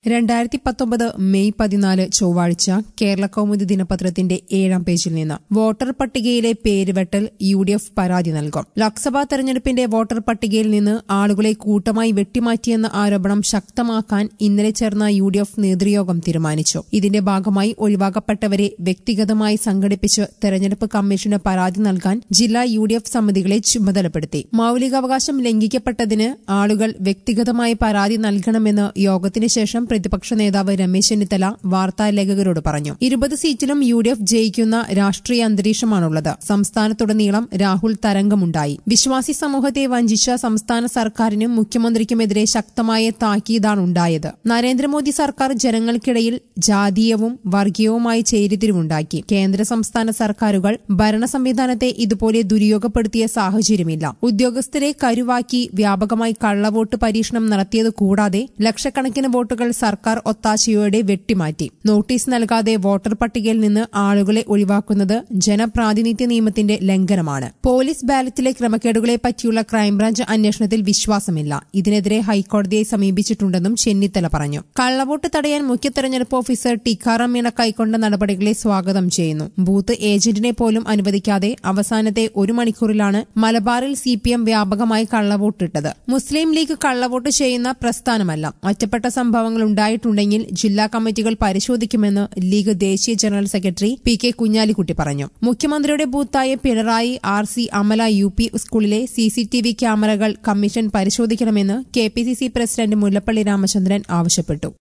രണ്ടായിരത്തി പത്തൊമ്പത് മെയ് പതിനാല് ചൊവ്വാഴ്ച കേരള കൗമുദി ദിനപത്രത്തിന്റെ ഏഴാം പേജിൽ നിന്ന് വോട്ടർ പട്ടികയിലെ പേരുവെട്ടൽ യു ഡി എഫ് പരാതി നൽകും ലോക്സഭാ തെരഞ്ഞെടുപ്പിന്റെ വോട്ടർ പട്ടികയിൽ നിന്ന് ആളുകളെ കൂട്ടമായി വെട്ടിമാറ്റിയെന്ന ആരോപണം ശക്തമാക്കാൻ ഇന്നലെ ചേർന്ന യു ഡി എഫ് നേതൃയോഗം തീരുമാനിച്ചു ഇതിന്റെ ഭാഗമായി ഒഴിവാക്കപ്പെട്ടവരെ വ്യക്തിഗതമായി സംഘടിപ്പിച്ച് തെരഞ്ഞെടുപ്പ് കമ്മീഷന് പരാതി നൽകാൻ ജില്ലാ യു ഡി എഫ് സമിതികളെ ചുമതലപ്പെടുത്തി മൌലികാവകാശം ലംഘിക്കപ്പെട്ടതിന് ആളുകൾ വ്യക്തിഗതമായി പരാതി നൽകണമെന്ന് യോഗത്തിന് ശേഷം പ്രതിപക്ഷ നേതാവ് രമേശ് ചെന്നിത്തല വാർത്താലേഖകരോട് പറഞ്ഞു ഇരുപത് സീറ്റിലും യു ഡി എഫ് ജയിക്കുന്ന രാഷ്ട്രീയ അന്തരീക്ഷമാണുള്ളത് സംസ്ഥാനത്തുടനീളം രാഹുൽ തരംഗമുണ്ടായി വിശ്വാസി സമൂഹത്തെ വഞ്ചിച്ച സംസ്ഥാന സർക്കാരിനും മുഖ്യമന്ത്രിക്കുമെതിരെ ശക്തമായ താക്കീതാണുണ്ടായത് നരേന്ദ്രമോദി സർക്കാർ ജനങ്ങൾക്കിടയിൽ ജാതീയവും വർഗീയവുമായ ചേരിതിരിവുണ്ടാക്കി കേന്ദ്ര സംസ്ഥാന സർക്കാരുകൾ ഭരണ സംവിധാനത്തെ ഇതുപോലെ ദുരുപയോഗപ്പെടുത്തിയ സാഹചര്യമില്ല ഉദ്യോഗസ്ഥരെ കരുവാക്കി വ്യാപകമായി കള്ളവോട്ട് പരീക്ഷണം നടത്തിയത് കൂടാതെ ലക്ഷക്കണക്കിന് വോട്ടുകൾ സർക്കാർ ഒത്താശയോടെ വെട്ടിമാറ്റി നോട്ടീസ് നൽകാതെ വോട്ടർ പട്ടികയിൽ നിന്ന് ആളുകളെ ഒഴിവാക്കുന്നത് ജനപ്രാതിനിധ്യ നിയമത്തിന്റെ ലംഘനമാണ് പോലീസ് ബാലറ്റിലെ ക്രമക്കേടുകളെ പറ്റിയുള്ള ക്രൈംബ്രാഞ്ച് അന്വേഷണത്തിൽ വിശ്വാസമില്ല ഇതിനെതിരെ ഹൈക്കോടതിയെ സമീപിച്ചിട്ടുണ്ടെന്നും ചെന്നിത്തല പറഞ്ഞു കള്ളവോട്ട് തടയാൻ മുഖ്യ തെരഞ്ഞെടുപ്പ് ഓഫീസർ ടിക്കാറാം മീണ കൈക്കൊണ്ട നടപടികളെ സ്വാഗതം ചെയ്യുന്നു ബൂത്ത് ഏജന്റിനെ പോലും അനുവദിക്കാതെ അവസാനത്തെ ഒരു മണിക്കൂറിലാണ് മലബാറിൽ സി പി എം വ്യാപകമായി കള്ളവോട്ടിട്ടത് മുസ്ലിം ലീഗ് കള്ളവോട്ട് ചെയ്യുന്ന പ്രസ്ഥാനമല്ല ഒറ്റപ്പെട്ട സംഭവങ്ങൾ ഉണ്ടായിട്ടുണ്ടെങ്കിൽ ജില്ലാ കമ്മിറ്റികൾ പരിശോധിക്കുമെന്ന് ലീഗ് ദേശീയ general secretary P K Kunhalikutty പറഞ്ഞു മുഖ്യമന്ത്രിയുടെ ബൂത്തായ Pinarayi R C Amala U P സ്കൂളിലെ സി സി ടി വി ക്യാമറകൾ കമ്മീഷൻ പരിശോധിക്കണമെന്ന് K P C C president Mullappally Ramachandran ആവശ്യപ്പെട്ടു